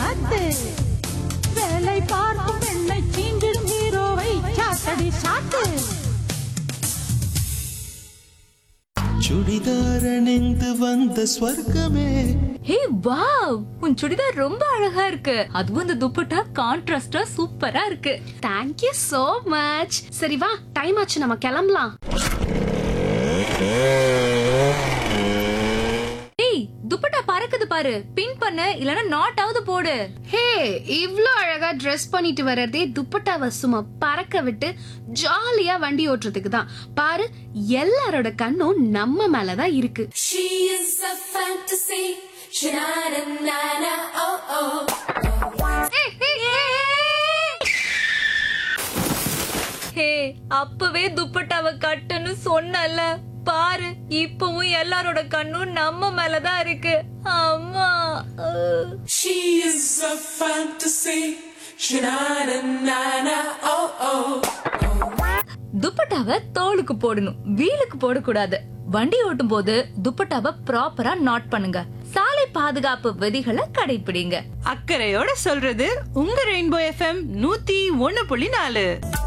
காட்டு வேலை பார்க்கும் பெண்ணை சீண்டிடும் ஹீரோவை சாத்தடி சாட்டு சுடிதார் அணிந்து வந்த ஸ்வர்க்கமே ஹே வாவ் உன் சுடிதார் ரொம்ப அழகா இருக்கு அதுவும் இந்த துப்பட்டா கான்ட்ராஸ்டா சூப்பரா இருக்கு தேங்க் யூ so மச் சரி வா டைம் ஆச்சு நம்ம கிளம்பலாம் ஏய் துப்பட்டா பறக்குது பாரு பின் பண்ணு இல்லனா நாட் ஆவது போடு ஹே இவ்ளோ அழகா Dress பண்ணிட்டு வர்றதே துப்பட்டாவை சும்மா பறக்க விட்டு ஜாலியா வண்டி ஓட்டுறதுக்கு தான் பாரு எல்லாரோட கண்ணும் நம்ம மேல தான் இருக்கு She is a fantasy. Sha-na-na-na-na, oh oh. ஹே அப்பவே துப்பட்டாவை கட்டுன்னு சொன்னல பாரு இப்பவும் எல்லாரோட கண்ணும் நம்ம மேலதான் இருக்கு அம்மா அஹ். She is a fantasy. Sha-na-na-na-na, oh oh. துப்பட்டாவை தோலுக்கு போடணும் வீலுக்கு போடக்கூடாது வண்டி ஓட்டும் போது துப்பட்டாவை ப்ராப்பரா நாட் பண்ணுங்க சாலை பாதுகாப்பு விதிகளை கடைபிடிங்க அக்கறையோட சொல்றது உங்க ரெயின்போ எஃப்எம் நூத்தி ஒன்னு புள்ளி நாலு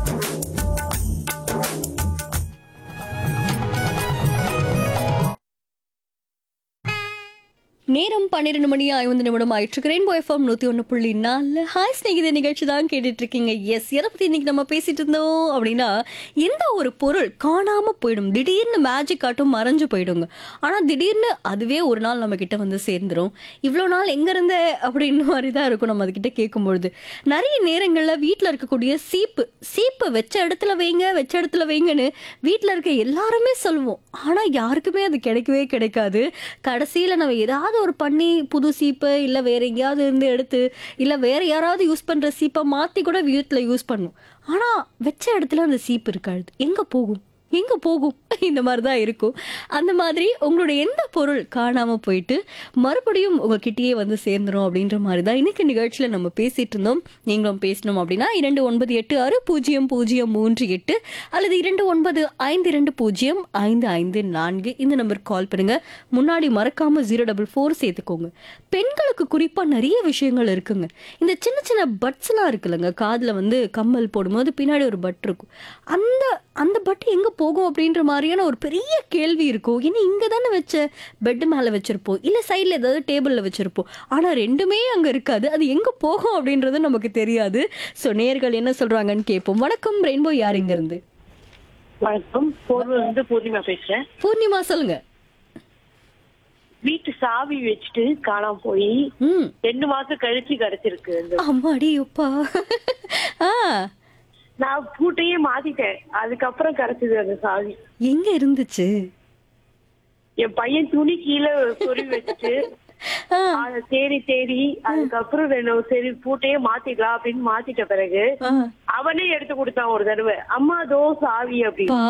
நேரம் பன்னிரெண்டு மணி ஐந்து நிமிடம் ஆயிட்டு ரெயின்போ எஃப்எம் நூத்தி ஒன்று புள்ளி நாலு ஹாய் ஸ்நேகித நிகழ்ச்சி தான் கேட்டுட்டு இருக்கீங்க எஸ் எதை பத்தி இன்னைக்கு நம்ம பேசிட்டு இருந்தோம் அப்படின்னா எந்த ஒரு பொருள் காணாம போயிடும் திடீர்னு மேஜிக் காட்டும் மறைஞ்சு போயிடுங்க ஆனா திடீர்னு அதுவே ஒரு நாள் நம்ம கிட்ட வந்து சேர்ந்துரும் இவ்வளோ நாள் எங்க இருந்த அப்படின்னு மாதிரி தான் இருக்கும் நம்ம அதுகிட்ட கேட்கும் பொழுது நிறைய நேரங்கள்ல வீட்டில் இருக்கக்கூடிய சீப்பு சீப்பு வச்ச இடத்துல வைங்க வச்ச இடத்துல வைங்கன்னு வீட்டில் இருக்க எல்லாருமே சொல்லுவோம் ஆனா யாருக்குமே அது கிடைக்கவே கிடைக்காது கடைசியில நம்ம ஏதாவது ஒரு பண்ணி புது சீப்பை இல்லை வேற எங்கேயாவது இருந்து எடுத்து இல்லை வேற யாராவது யூஸ் பண்ற சீப்பை மாத்தி கூட வீட்டில் யூஸ் பண்ணும் ஆனா வச்ச இடத்துல அந்த சீப்பு இருக்காது எங்க போகும் எங்க போகும் இந்த மாதிரி தான் இருக்கும் அந்த மாதிரி உங்களுடைய எந்த பொருள் காணாம போயிட்டு மறுபடியும் உங்ககிட்டயே வந்து சேர்ந்துரும் அப்படின்ற மாதிரி தான் இன்னைக்கு நிகழ்ச்சியில நம்ம பேசிட்டு இருந்தோம் நீங்களும் பேசணும் அப்படின்னா இரண்டு ஒன்பது எட்டு ஆறு பூஜ்ஜியம் பூஜ்ஜியம் மூன்று எட்டு அல்லது இரண்டு ஒன்பது ஐந்து இரண்டு பூஜ்ஜியம் ஐந்து ஐந்து நான்கு இந்த நம்பருக்கு கால் பண்ணுங்க முன்னாடி மறக்காம ஜீரோ டபுள் ஃபோர் சேர்த்துக்கோங்க பெண்களுக்கு குறிப்பா நிறைய விஷயங்கள் இருக்குங்க இந்த சின்ன சின்ன பட்ஸ்லாம் இருக்குல்லங்க காதுல வந்து கம்மல் போடும்போது பின்னாடி ஒரு பட் இருக்கும் அந்த அந்த பட் எங்க போகும் அப்படின்ற மாதிரியான ஒரு பெரிய கேள்வி இருக்கும் ஏன்னா இங்க தானே வச்ச பெட் மேல வச்சிருப்போம் இல்ல சைட்ல ஏதாவது டேபிள்ல வச்சிருப்போம் ஆனா ரெண்டுமே அங்க இருக்காது அது எங்க போகும் அப்படின்றது நமக்கு தெரியாது ஸோ நேர்கள் என்ன சொல்றாங்கன்னு கேட்போம் வணக்கம் ரெயின்போ யார் இங்க இருந்து வணக்கம் பொருள் வந்து பூர்ணிமா பேசுறேன் பூர்ணிமா சொல்லுங்க வீட்டு சாவி வச்சுட்டு காணாம போய் ம் ரெண்டு மாசம் கழிச்சு கிடைச்சிருக்கு இந்த- அம்மாடி அப்பா ஆ நான் பூட்டையே மாத்திட்டேன் அதுக்கப்புறம் கிடைச்சது அந்த சாவி எங்க இருந்துச்சு என் பையன் துணி கீழே சொருவி வச்சுட்டு ஆ அதை தேடி தேடி அதுக்கப்புறம் ரெண்டு சரி பூட்டையே மாத்திக்கலாம் அப்படின்னு மாத்திட்ட பிறகு ஆ அவனே எடுத்து கொடுத்தான் ஒரு தடவை அம்மா தோ சாவி அப்படின்னு